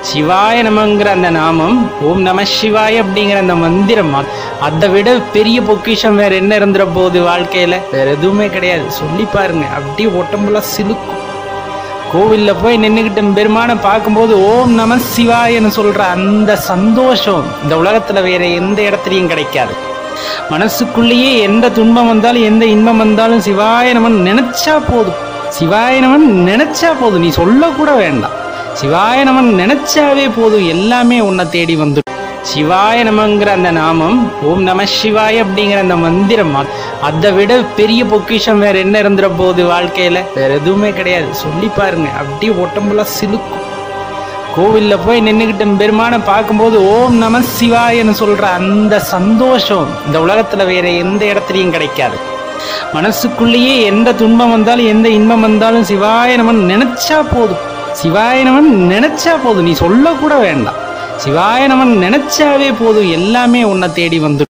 சிவாய நமங்கிற அந்த நாமம் ஓம் நம சிவாய அப்படிங்கிற அந்த மந்திரம் அ- அதை விட பெரிய பொக்கிஷம் வேற என்ன இருந்துற போகுது வாழ்க்கையில வேற எதுவுமே கிடையாது சொல்லி பாருங்க அப்படியே உடம்புலாம் சிலுக்கும் கோவில்ல போய் நின்றுக்கிட்டு பெருமானை பார்க்கும்போது ஓம் நம சிவாயன்னு சொல்ற அந்த சந்தோஷம் இந்த உலகத்துல வேற எந்த இடத்துலையும் கிடைக்காது மனசுக்குள்ளேயே எந்த துன்பம் வந்தாலும் எந்த இன்பம் வந்தாலும் சிவாய நமன் நினைச்சா போதும் சிவாய நமன் நினைச்சா போதும் நீ சொல்லக்கூட வேண்டாம் சிவாய நமன் நினைச்சாவே போதும் எல்லாமே உன்னை தேடி வந்துடும் சிவாய நமங்கிற அந்த நாமம் ஓம் நம சிவாய அப்படிங்கிற அந்த மந்திரம் அ- அதை விட பெரிய பொக்கிஷம் வேற என்ன இருந்துற போகுது வாழ்க்கையில வேற எதுவுமே கிடையாது சொல்லி பாருங்க அப்படியே உடம்புலாம் சிலுக்கும் கோவில்ல போய் நின்றுக்கிட்டு பெருமானை பார்க்கும்போது ஓம் நம சிவாயன்னு சொல்ற அந்த சந்தோஷம் இந்த உலகத்துல வேற எந்த இடத்துலையும் கிடைக்காது மனசுக்குள்ளேயே எந்த துன்பம் வந்தாலும் எந்த இன்பம் வந்தாலும் சிவாய நமன் நினைச்சா போதும் சிவாய நமன் நினைச்சா போதும் நீ சொல்லக்கூட வேண்டாம் சிவாய நமன் நினைச்சாவே போதும் எல்லாமே உன்னை தேடி வந்துடும்